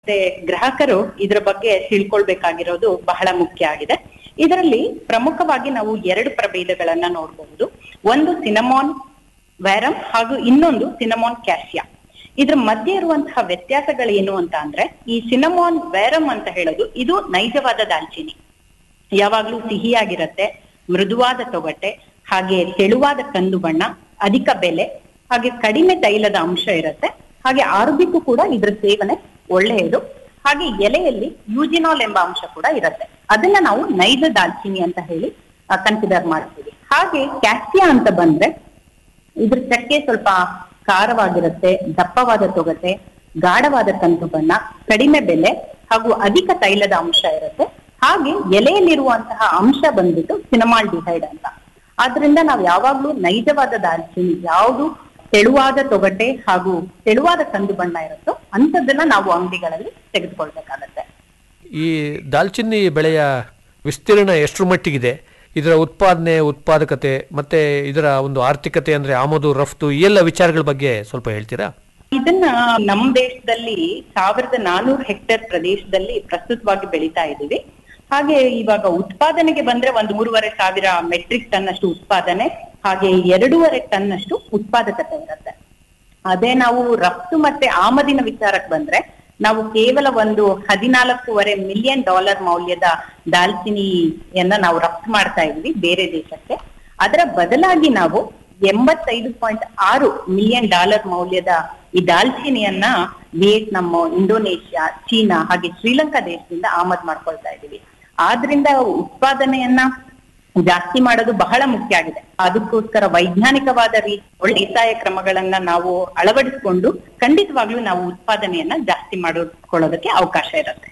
ಮತ್ತೆ ಗ್ರಾಹಕರು ಇದರ ಬಗ್ಗೆ ತಿಳ್ಕೊಳ್ಬೇಕಾಗಿರೋದು ಬಹಳ ಮುಖ್ಯ ಆಗಿದೆ ಇದರಲ್ಲಿ ಪ್ರಮುಖವಾಗಿ ನಾವು ಎರಡು ಪ್ರಭೇದಗಳನ್ನ ನೋಡಬಹುದು ಒಂದು ಸಿನಮಾನ್ ವ್ಯಾರಮ್ ಹಾಗೂ ಇನ್ನೊಂದು ಸಿನಮಾನ್ ಕ್ಯಾಸಿಯಾ ಇದ್ರ ಮಧ್ಯೆ ಇರುವಂತಹ ವ್ಯತ್ಯಾಸಗಳೇನು ಅಂತ ಅಂದ್ರೆ ಈ ಸಿನಮಾನ್ ವ್ಯಾರಮ್ ಅಂತ ಹೇಳೋದು ಇದು ನೈಜವಾದ ದಾಲ್ಚಿನ್ನಿ ಯಾವಾಗ್ಲೂ ಸಿಹಿಯಾಗಿರತ್ತೆ ಮೃದುವಾದ ತೊಗಟೆ ಹಾಗೆ ತೆಳುವಾದ ಕಂದು ಬಣ್ಣ ಅಧಿಕ ಬೆಲೆ ಹಾಗೆ ಕಡಿಮೆ ತೈಲದ ಅಂಶ ಇರುತ್ತೆ ಹಾಗೆ ಆರೋಗ್ಯಕ್ಕೂ ಕೂಡ ಇದ್ರ ಸೇವನೆ ಒಳ್ಳೆಯದು ಹಾಗೆ ಎಲೆಯಲ್ಲಿ ಯೂಜಿನಾಲ್ ಎಂಬ ಅಂಶ ಕೂಡ ಇರುತ್ತೆ ಅದನ್ನ ನಾವು ನೈಜ ದಾಲ್ಚಿನ್ನಿ ಅಂತ ಹೇಳಿ ಕನ್ಸಿಡರ್ ಮಾಡ್ತೀವಿ ಹಾಗೆ ಕ್ಯಾಸ್ಟಿಯಾ ಅಂತ ಬಂದ್ರೆ ಇದ್ರ ಚಕ್ಕೆ ಸ್ವಲ್ಪ ಖಾರವಾಗಿರುತ್ತೆ ದಪ್ಪವಾದ ತೊಗಟೆ ಗಾಢವಾದ ಕಂದು ಬಣ್ಣ ಕಡಿಮೆ ಬೆಲೆ ಹಾಗೂ ಅಧಿಕ ತೈಲದ ಅಂಶ ಇರುತ್ತೆ ಹಾಗೆ ಎಲೆಯಲ್ಲಿರುವಂತಹ ಅಂಶ ಬಂದ್ಬಿಟ್ಟು ಸಿನಮಾಲ್ ಡಿಹೈಡ್ ಅಂತ ಆದ್ರಿಂದ ನಾವು ಯಾವಾಗ್ಲೂ ನೈಜವಾದ ದಾಲ್ಚಿನ್ನಿ ಯಾವುದು ತೆಳುವಾದ ತೊಗಟೆ ಹಾಗೂ ತೆಳುವಾದ ಕಂದು ಬಣ್ಣ ಇರುತ್ತೋ ಅಂಥದ್ದನ್ನ ನಾವು ಅಂಗಡಿಗಳಲ್ಲಿ ತೆಗೆದುಕೊಳ್ಬೇಕಾಗತ್ತೆ ಈ ದಾಲ್ಚಿನ್ನಿ ಬೆಳೆಯ ವಿಸ್ತೀರ್ಣ ಎಷ್ಟರ ಮಟ್ಟಿಗಿದೆ ಇದರ ಉತ್ಪಾದನೆ ಉತ್ಪಾದಕತೆ ಮತ್ತೆ ಇದರ ಒಂದು ಆರ್ಥಿಕತೆ ಅಂದ್ರೆ ಆಮದು ರಫ್ತು ಈ ಎಲ್ಲ ವಿಚಾರಗಳ ಬಗ್ಗೆ ಸ್ವಲ್ಪ ಹೇಳ್ತೀರಾ ಇದನ್ನ ನಮ್ಮ ದೇಶದಲ್ಲಿ ಸಾವಿರದ ನಾನೂರು ಹೆಕ್ಟೇರ್ ಪ್ರದೇಶದಲ್ಲಿ ಪ್ರಸ್ತುತವಾಗಿ ಬೆಳೀತಾ ಇದ್ದೀವಿ ಹಾಗೆ ಇವಾಗ ಉತ್ಪಾದನೆಗೆ ಬಂದ್ರೆ ಒಂದು ಮೂರುವರೆ ಸಾವಿರ ಮೆಟ್ರಿಕ್ ಟನ್ ಅಷ್ಟು ಉತ್ಪಾದನೆ ಹಾಗೆ ಎರಡೂವರೆ ಟನ್ ಅಷ್ಟು ಉತ್ಪಾದಕತೆ ಇರುತ್ತೆ ಅದೇ ನಾವು ರಫ್ತು ಮತ್ತೆ ಆಮದಿನ ವಿಚಾರಕ್ಕೆ ಬಂದ್ರೆ ನಾವು ಕೇವಲ ಒಂದು ಹದಿನಾಲ್ಕೂವರೆ ಮಿಲಿಯನ್ ಡಾಲರ್ ಮೌಲ್ಯದ ದಾಲ್ಚಿನಿಯನ್ನ ನಾವು ರಫ್ತು ಮಾಡ್ತಾ ಇದೀವಿ ಬೇರೆ ದೇಶಕ್ಕೆ ಅದರ ಬದಲಾಗಿ ನಾವು ಎಂಬತ್ತೈದು ಪಾಯಿಂಟ್ ಆರು ಮಿಲಿಯನ್ ಡಾಲರ್ ಮೌಲ್ಯದ ಈ ದಾಲ್ಚಿನಿಯನ್ನ ವಿಯೆಟ್ನಾಂ ಇಂಡೋನೇಷ್ಯಾ ಚೀನಾ ಹಾಗೆ ಶ್ರೀಲಂಕಾ ದೇಶದಿಂದ ಆಮದ್ ಮಾಡ್ಕೊಳ್ತಾ ಇದೀವಿ ಆದ್ರಿಂದ ಉತ್ಪಾದನೆಯನ್ನ ಜಾಸ್ತಿ ಮಾಡೋದು ಬಹಳ ಮುಖ್ಯ ಆಗಿದೆ ಅದಕ್ಕೋಸ್ಕರ ವೈಜ್ಞಾನಿಕವಾದ ರೀತಿ ಒಳ್ಳೆ ಬೇಸಾಯ ಕ್ರಮಗಳನ್ನ ನಾವು ಅಳವಡಿಸಿಕೊಂಡು ಖಂಡಿತವಾಗ್ಲೂ ನಾವು ಉತ್ಪಾದನೆಯನ್ನ ಜಾಸ್ತಿ ಮಾಡಿಕೊಳ್ಳೋದಕ್ಕೆ ಅವಕಾಶ ಇರುತ್ತೆ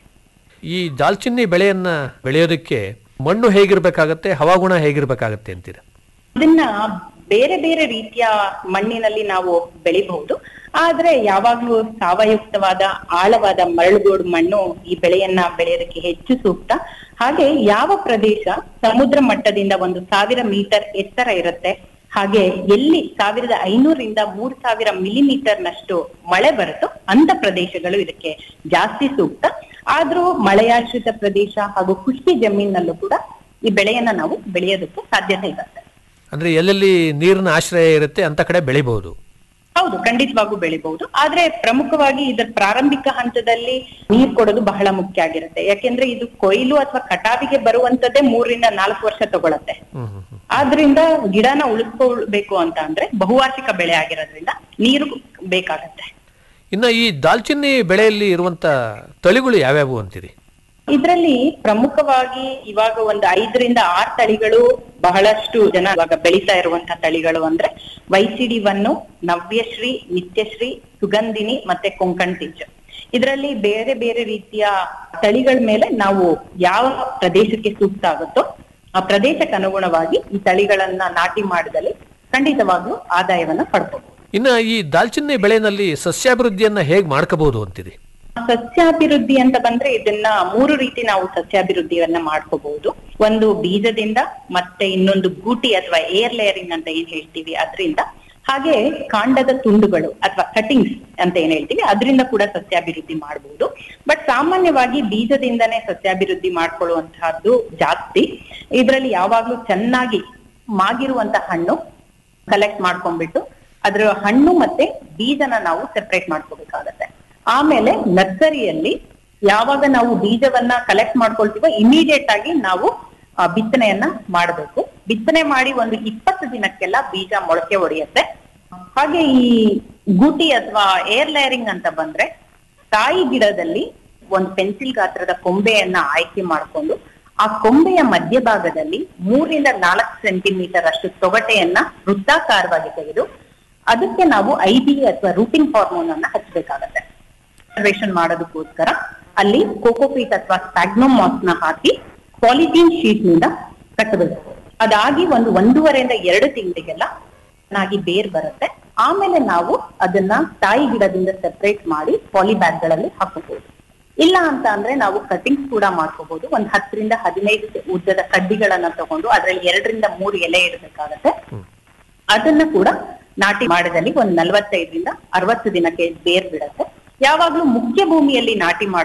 ಈ ದಾಲ್ಚಿನ್ನಿ ಬೆಳೆಯನ್ನ ಬೆಳೆಯೋದಕ್ಕೆ ಮಣ್ಣು ಹೇಗಿರ್ಬೇಕಾಗತ್ತೆ ಹವಾಗುಣ ಹೇಗಿರ್ಬೇಕಾಗತ್ತೆ ಅಂತೀರಾ ಇದನ್ನ ಬೇರೆ ಬೇರೆ ರೀತಿಯ ಮಣ್ಣಿನಲ್ಲಿ ನಾವು ಬೆಳಿಬಹುದು ಆದ್ರೆ ಯಾವಾಗ್ಲೂ ಸಾವಯುಕ್ತವಾದ ಆಳವಾದ ಮರಳುಗೋಡು ಮಣ್ಣು ಈ ಬೆಳೆಯನ್ನ ಬೆಳೆಯೋದಕ್ಕೆ ಹೆಚ್ಚು ಸೂಕ್ತ ಹಾಗೆ ಯಾವ ಪ್ರದೇಶ ಸಮುದ್ರ ಮಟ್ಟದಿಂದ ಒಂದು ಸಾವಿರ ಮೀಟರ್ ಎತ್ತರ ಇರುತ್ತೆ ಹಾಗೆ ಎಲ್ಲಿ ಸಾವಿರದ ಐನೂರಿಂದ ಮೂರ್ ಸಾವಿರ ಮಿಲಿಮೀಟರ್ ನಷ್ಟು ಮಳೆ ಬರುತ್ತೋ ಅಂತ ಪ್ರದೇಶಗಳು ಇದಕ್ಕೆ ಜಾಸ್ತಿ ಸೂಕ್ತ ಆದ್ರೂ ಮಳೆಯಾಶ್ರಿತ ಪ್ರದೇಶ ಹಾಗೂ ಖುಷ್ಕಿ ಜಮೀನಲ್ಲೂ ಕೂಡ ಈ ಬೆಳೆಯನ್ನ ನಾವು ಬೆಳೆಯೋದಕ್ಕೆ ಸಾಧ್ಯತೆ ಇರುತ್ತೆ ಅಂದ್ರೆ ಎಲ್ಲೆಲ್ಲಿ ನೀರಿನ ಆಶ್ರಯ ಇರುತ್ತೆ ಅಂತ ಕಡೆ ಬೆಳಿಬಹುದು ಹೌದು ಖಂಡಿತವಾಗೂ ಬೆಳಿಬಹುದು ಆದ್ರೆ ಪ್ರಮುಖವಾಗಿ ಇದರ ಪ್ರಾರಂಭಿಕ ಹಂತದಲ್ಲಿ ನೀರ್ ಕೊಡೋದು ಬಹಳ ಮುಖ್ಯ ಆಗಿರುತ್ತೆ ಯಾಕೆಂದ್ರೆ ಇದು ಕೊಯ್ಲು ಅಥವಾ ಕಟಾವಿಗೆ ಬರುವಂತದ್ದೇ ಮೂರರಿಂದ ನಾಲ್ಕು ವರ್ಷ ತಗೊಳತ್ತೆ ಹ್ಮ್ ಹ್ಮ್ ಹ್ಮ್. ಆದ್ರಿಂದ ಗಿಡನ ಉಳಿಸ್ಕೊಳ್ಬೇಕು ಅಂತ ಅಂದ್ರೆ ಬಹುವಾರ್ಷಿಕ ಬೆಳೆ ಆಗಿರೋದ್ರಿಂದ ನೀರು ಬೇಕಾಗತ್ತೆ ಇನ್ನ ಈ ದಾಲ್ಚಿನ್ನಿ ಬೆಳೆಯಲ್ಲಿ ಇರುವಂತ ತಳಿಗಳು ಯಾವ್ಯಾವು ಅಂತೀರಿ ಇದರಲ್ಲಿ ಪ್ರಮುಖವಾಗಿ ಇವಾಗ ಒಂದು ಐದರಿಂದ ಆರು ತಳಿಗಳು ಬಹಳಷ್ಟು ಜನ ಇವಾಗ ಬೆಳೀತಾ ಇರುವಂತಹ ತಳಿಗಳು ಅಂದ್ರೆ ವೈಸಿಡಿ ಒನ್ನು ನವ್ಯಶ್ರೀ ನಿತ್ಯಶ್ರೀ ಸುಗಂಧಿನಿ ಮತ್ತೆ ಕೊಂಕಣ್ ತೀಜ್ ಇದರಲ್ಲಿ ಬೇರೆ ಬೇರೆ ರೀತಿಯ ತಳಿಗಳ ಮೇಲೆ ನಾವು ಯಾವ ಪ್ರದೇಶಕ್ಕೆ ಸೂಕ್ತ ಆಗುತ್ತೋ ಆ ಪ್ರದೇಶಕ್ಕೆ ಅನುಗುಣವಾಗಿ ಈ ತಳಿಗಳನ್ನ ನಾಟಿ ಮಾಡಿದಲ್ಲಿ ಖಂಡಿತವಾಗ್ಲೂ ಆದಾಯವನ್ನ ಪಡ್ಕೋಬಹುದು ಇನ್ನ ಈ ದಾಲ್ಚಿನ್ನಿ ಬೆಳೆನಲ್ಲಿ ಸಸ್ಯಾಭಿವೃದ್ಧಿಯನ್ನ ಹೇಗ್ ಮಾಡ್ಕೋಬಹುದು ಅಂತೀರಿ ಸಸ್ಯಾಭಿವೃದ್ಧಿ ಅಂತ ಬಂದ್ರೆ ಇದನ್ನ ಮೂರು ರೀತಿ ನಾವು ಸಸ್ಯಾಭಿವೃದ್ಧಿಯನ್ನ ಮಾಡ್ಕೋಬಹುದು ಒಂದು ಬೀಜದಿಂದ ಮತ್ತೆ ಇನ್ನೊಂದು ಗೂಟಿ ಅಥವಾ ಏರ್ ಲೇಯರಿಂಗ್ ಅಂತ ಏನ್ ಹೇಳ್ತೀವಿ ಅದರಿಂದ ಹಾಗೆ ಕಾಂಡದ ತುಂಡುಗಳು ಅಥವಾ ಕಟಿಂಗ್ಸ್ ಅಂತ ಏನ್ ಹೇಳ್ತೀವಿ ಅದರಿಂದ ಕೂಡ ಸಸ್ಯಾಭಿವೃದ್ಧಿ ಮಾಡಬಹುದು ಬಟ್ ಸಾಮಾನ್ಯವಾಗಿ ಬೀಜದಿಂದನೇ ಸಸ್ಯಾಭಿವೃದ್ಧಿ ಮಾಡ್ಕೊಳ್ಳುವಂತಹದ್ದು ಜಾಸ್ತಿ ಇದರಲ್ಲಿ ಯಾವಾಗ್ಲೂ ಚೆನ್ನಾಗಿ ಮಾಗಿರುವಂತ ಹಣ್ಣು ಕಲೆಕ್ಟ್ ಮಾಡ್ಕೊಂಡ್ಬಿಟ್ಟು ಅದ್ರ ಹಣ್ಣು ಮತ್ತೆ ಬೀಜನ ನಾವು ಸೆಪರೇಟ್ ಮಾಡ್ಕೋಬೇಕಾಗತ್ತೆ ಆಮೇಲೆ ನರ್ಸರಿಯಲ್ಲಿ ಯಾವಾಗ ನಾವು ಬೀಜವನ್ನ ಕಲೆಕ್ಟ್ ಮಾಡ್ಕೊಳ್ತೀವೋ ಇಮಿಡಿಯೇಟ್ ಆಗಿ ನಾವು ಆ, ಬಿತ್ತನೆಯನ್ನ ಮಾಡಬೇಕು ಬಿತ್ತನೆ ಮಾಡಿ ಒಂದು ಇಪ್ಪತ್ತು ದಿನಕ್ಕೆಲ್ಲ ಬೀಜ ಮೊಳಕೆ ಹೊಡೆಯುತ್ತೆ ಹಾಗೆ ಈ ಗೂಟಿ ಅಥವಾ ಏರ್ ಲೇಯರಿಂಗ್ ಅಂತ ಬಂದ್ರೆ ತಾಯಿ ಗಿಡದಲ್ಲಿ ಒಂದು ಪೆನ್ಸಿಲ್ ಗಾತ್ರದ ಕೊಂಬೆಯನ್ನ ಆಯ್ಕೆ ಮಾಡಿಕೊಂಡು ಆ ಕೊಂಬೆಯ ಮಧ್ಯಭಾಗದಲ್ಲಿ ಮೂರಿಂದ ನಾಲ್ಕು ಸೆಂಟಿಮೀಟರ್ ಅಷ್ಟು ತೊಗಟೆಯನ್ನ ವೃತ್ತಾಕಾರವಾಗಿ ತೆಗೆದು ಅದಕ್ಕೆ ನಾವು ಐ ಬಿ ಅಥವಾ ರೂಟಿಂಗ್ ಹಾರ್ಮೋನ್ ಅನ್ನ ಹಚ್ಚಬೇಕಾಗತ್ತೆ ಕನ್ಸರ್ವೇಷನ್ ಮಾಡೋದಕ್ಕೋಸ್ಕರ ಅಲ್ಲಿ ಕೋಕೋಪೀಟ್ ಅಥವಾ ಸ್ಪ್ಯಾಗ್ನೋಮಾಸ್ ನ ಹಾಕಿ ಪಾಲಿಥೀನ್ ಶೀಟ್ ನಿಂದ ಕಟ್ಟಬೇಕು ಅದಾಗಿ ಒಂದು ಒಂದೂವರೆಯಿಂದ ಎರಡು ತಿಂಗಳಿಗೆಲ್ಲ ಚೆನ್ನಾಗಿ ಬೇರ್ ಬರುತ್ತೆ ಆಮೇಲೆ ನಾವು ಅದನ್ನ ತಾಯಿ ಗಿಡದಿಂದ ಸೆಪರೇಟ್ ಮಾಡಿ ಪಾಲಿ ಬ್ಯಾಗ್ ಗಳಲ್ಲಿ ಹಾಕೋಬಹುದು ಇಲ್ಲ ಅಂತ ಅಂದ್ರೆ ನಾವು ಕಟಿಂಗ್ಸ್ ಕೂಡ ಮಾಡ್ಕೋಬಹುದು ಒಂದ್ ಹತ್ತರಿಂದ ಹದಿನೈದು ಉದ್ದದ ಕಡ್ಡಿಗಳನ್ನ ತಗೊಂಡು ಅದ್ರಲ್ಲಿ ಎರಡರಿಂದ ಮೂರು ಎಲೆ ಇಡಬೇಕಾಗತ್ತೆ ಅದನ್ನ ಕೂಡ ನಾಟಿ ಮಾಡಿದಲ್ಲಿ ಒಂದ್ ನಲವತ್ತೈದರಿಂದ ಅರವತ್ತು ದಿನಕ್ಕೆ ಬೇರ್ ಬಿಡತ್ತೆ ಯಾವಾಗ್ಲೂ ಮುಖ್ಯ ಭೂಮಿಯಲ್ಲಿ ನಾಟಿ ಮಾಡ